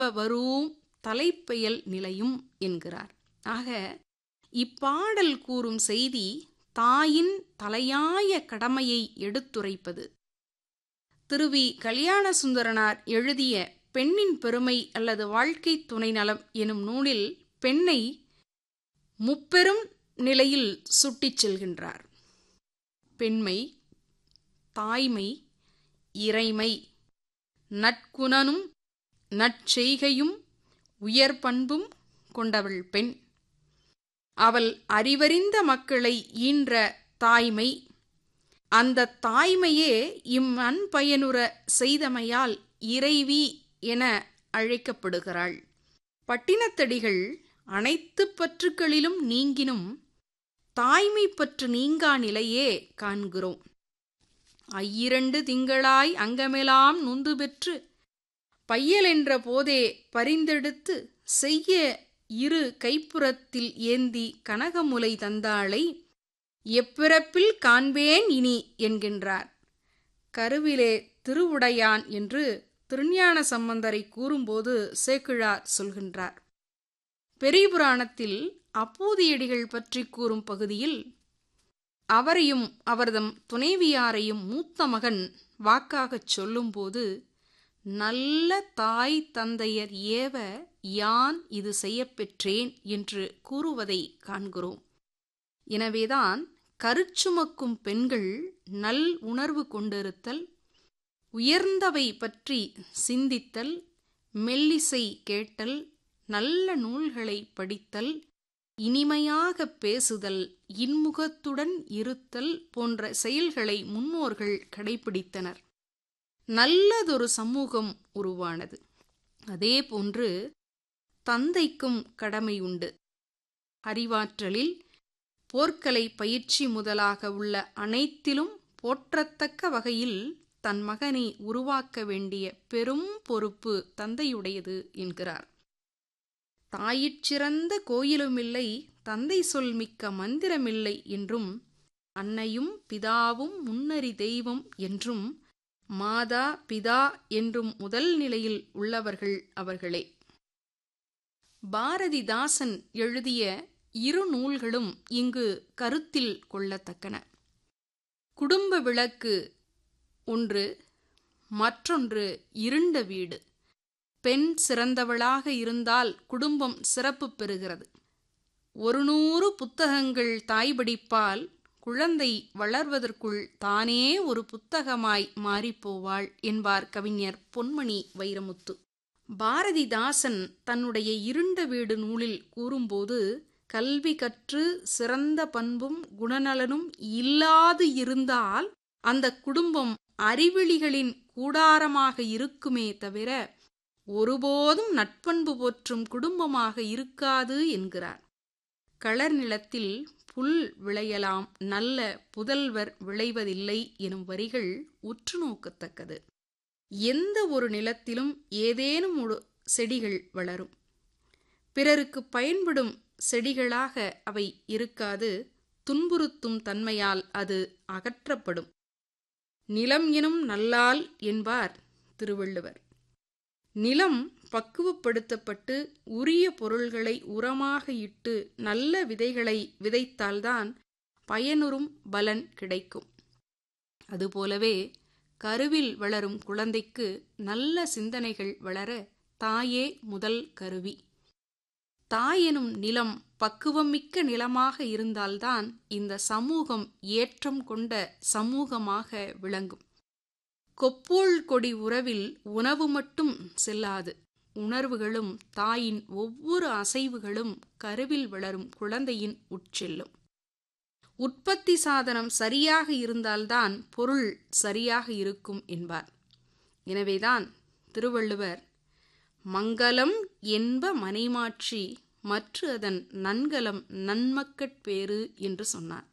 வரும் தலைப்பெயல் நிலையும் என்கிறார் ஆக இப்பாடல் கூறும் செய்தி தாயின் தலையாய கடமையை எடுத்துரைப்பது திருவி கல்யாண சுந்தரனார் எழுதிய பெண்ணின் பெருமை அல்லது வாழ்க்கை துணை நலம் எனும் நூலில் பெண்ணை முப்பெரும் நிலையில் சுட்டிச் செல்கின்றார் பெண்மை தாய்மை இறைமை நற்குணனும் நற்செய்கையும் உயர் பண்பும் கொண்டவள் பெண் அவள் அறிவறிந்த மக்களை ஈன்ற தாய்மை அந்த தாய்மையே இம் அன்பயனுற செய்தமையால் இறைவி என அழைக்கப்படுகிறாள் பட்டினத்தடிகள் அனைத்து பற்றுக்களிலும் நீங்கினும் தாய்மை பற்று நீங்கா நிலையே காண்கிறோம் ஐயிரண்டு திங்களாய் அங்கமெலாம் நொந்து பெற்று பையல் என்ற போதே பரிந்தெடுத்து செய்ய இரு கைப்புறத்தில் ஏந்தி கனகமுலை தந்தாளை எப்பிறப்பில் காண்பேன் இனி என்கின்றார் கருவிலே திருவுடையான் என்று திருஞான சம்பந்தரை கூறும்போது சேக்கிழார் சொல்கின்றார் பெரியபுராணத்தில் அப்பூதியடிகள் பற்றி கூறும் பகுதியில் அவரையும் அவர்தம் துணைவியாரையும் மூத்த மகன் வாக்காகச் சொல்லும்போது நல்ல தாய் தந்தையர் ஏவ யான் இது செய்யப்பெற்றேன் என்று கூறுவதை காண்கிறோம் எனவேதான் கருச்சுமக்கும் பெண்கள் நல் உணர்வு கொண்டிருத்தல் உயர்ந்தவை பற்றி சிந்தித்தல் மெல்லிசை கேட்டல் நல்ல நூல்களை படித்தல் இனிமையாக பேசுதல் இன்முகத்துடன் இருத்தல் போன்ற செயல்களை முன்னோர்கள் கடைபிடித்தனர் நல்லதொரு சமூகம் உருவானது அதேபோன்று தந்தைக்கும் கடமை உண்டு அறிவாற்றலில் போர்க்கலை பயிற்சி முதலாக உள்ள அனைத்திலும் போற்றத்தக்க வகையில் தன் மகனை உருவாக்க வேண்டிய பெரும் பொறுப்பு தந்தையுடையது என்கிறார் தாயிற்சிறந்த கோயிலுமில்லை தந்தை சொல் மிக்க மந்திரமில்லை என்றும் அன்னையும் பிதாவும் முன்னறி தெய்வம் என்றும் மாதா பிதா என்றும் முதல் நிலையில் உள்ளவர்கள் அவர்களே பாரதிதாசன் எழுதிய இரு நூல்களும் இங்கு கருத்தில் கொள்ளத்தக்கன குடும்ப விளக்கு ஒன்று மற்றொன்று இருண்ட வீடு பெண் சிறந்தவளாக இருந்தால் குடும்பம் சிறப்பு பெறுகிறது ஒரு நூறு புத்தகங்கள் தாய்படிப்பால் குழந்தை வளர்வதற்குள் தானே ஒரு புத்தகமாய் மாறிப்போவாள் என்பார் கவிஞர் பொன்மணி வைரமுத்து பாரதிதாசன் தன்னுடைய இருண்ட வீடு நூலில் கூறும்போது கல்வி கற்று சிறந்த பண்பும் குணநலனும் இல்லாது இருந்தால் அந்த குடும்பம் அறிவிலிகளின் கூடாரமாக இருக்குமே தவிர ஒருபோதும் நட்பண்பு போற்றும் குடும்பமாக இருக்காது என்கிறார் களர் நிலத்தில் புல் விளையலாம் நல்ல புதல்வர் விளைவதில்லை எனும் வரிகள் உற்று நோக்கத்தக்கது எந்த ஒரு நிலத்திலும் ஏதேனும் ஒரு செடிகள் வளரும் பிறருக்கு பயன்படும் செடிகளாக அவை இருக்காது துன்புறுத்தும் தன்மையால் அது அகற்றப்படும் நிலம் எனும் நல்லால் என்பார் திருவள்ளுவர் நிலம் பக்குவப்படுத்தப்பட்டு உரிய பொருள்களை உரமாக இட்டு நல்ல விதைகளை விதைத்தால்தான் பயனுறும் பலன் கிடைக்கும் அதுபோலவே கருவில் வளரும் குழந்தைக்கு நல்ல சிந்தனைகள் வளர தாயே முதல் கருவி தாயெனும் நிலம் பக்குவமிக்க நிலமாக இருந்தால்தான் இந்த சமூகம் ஏற்றம் கொண்ட சமூகமாக விளங்கும் கொப்போள் கொடி உறவில் உணவு மட்டும் செல்லாது உணர்வுகளும் தாயின் ஒவ்வொரு அசைவுகளும் கருவில் வளரும் குழந்தையின் உட்செல்லும் உற்பத்தி சாதனம் சரியாக இருந்தால்தான் பொருள் சரியாக இருக்கும் என்பார் எனவேதான் திருவள்ளுவர் மங்களம் என்ப மனைமாட்சி மற்ற அதன் நன்கலம் நன்மக்கட்பேறு என்று சொன்னார்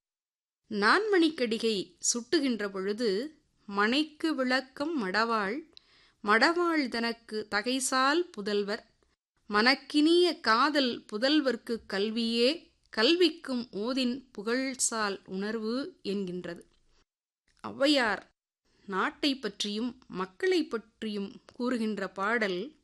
நான்மணிக்கடிகை சுட்டுகின்ற பொழுது மனைக்கு விளக்கம் மடவாள் மடவாள் தனக்கு தகைசால் புதல்வர் மனக்கினிய காதல் புதல்வர்க்கு கல்வியே கல்விக்கும் ஓதின் புகழ்சால் உணர்வு என்கின்றது ஔவையார் நாட்டை பற்றியும் மக்களை பற்றியும் கூறுகின்ற பாடல்